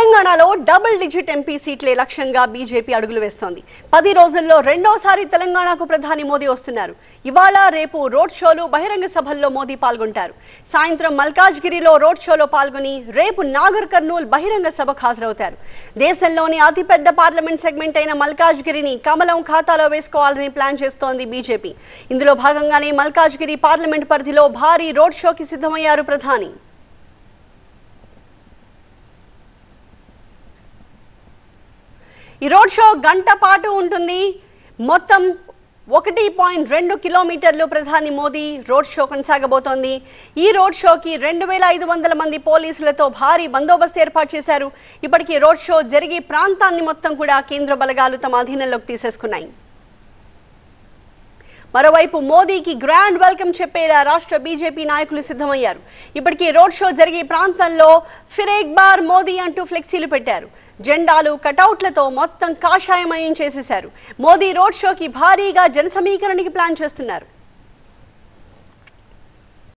తెలంగాణలో double digit MP సీట్లే లక్ష్యంగా బీజేపీ అడుగులు వేస్తోంది పది రోజుల్లో రెండోసారి తెలంగాణకు ప్రధాని మోదీ వస్తున్నారు ఇవాళ రేపు రోడ్ షోలు బహిరంగ సభల్లో మోదీ పాల్గొంటారు సాయంత్రం మల్కాజ్గిరిలో రోడ్ షోలో పాల్గొని రేపు నాగర్ కర్నూల్ బహిరంగ సభకు హాజరవుతారు దేశంలోని అతిపెద్ద పార్లమెంట్ సెగ్మెంట్ అయిన మల్కాజ్గిరిని కమలం ఖాతాలో వేసుకోవాలని ప్లాన్ చేస్తోంది బీజేపీ ఇందులో భాగంగానే మల్కాజ్గిరి పార్లమెంట్ పరిధిలో భారీ రోడ్ షోకి సిద్ధమయ్యారు ప్రధాని ఈ రోడ్ షో గంట పాటు ఉంటుంది మొత్తం ఒకటి పాయింట్ రెండు కిలోమీటర్లు ప్రధాని మోదీ రోడ్ షో కొనసాగబోతోంది ఈ రోడ్ షోకి రెండు వేల ఐదు వందల మంది పోలీసులతో భారీ బందోబస్తు ఏర్పాటు చేశారు ఇప్పటికీ రోడ్ షో జరిగే ప్రాంతాన్ని మొత్తం కూడా కేంద్ర బలగాలు తమ అధీనంలోకి తీసేసుకున్నాయి మరోవైపు మోదీకి గ్రాండ్ వెల్కమ్ చెప్పేలా రాష్ట్ర బీజేపీ నాయకులు సిద్ధమయ్యారు ఇప్పటికీ రోడ్ షో జరిగే ప్రాంతంలో ఫిరేక్ బార్ మోదీ అంటూ ఫ్లెక్సీలు పెట్టారు జెండాలు కటౌట్లతో మొత్తం కాషాయమయం చేసేశారు మోదీ రోడ్ షోకి భారీగా జన సమీకరణకి ప్లాన్ చేస్తున్నారు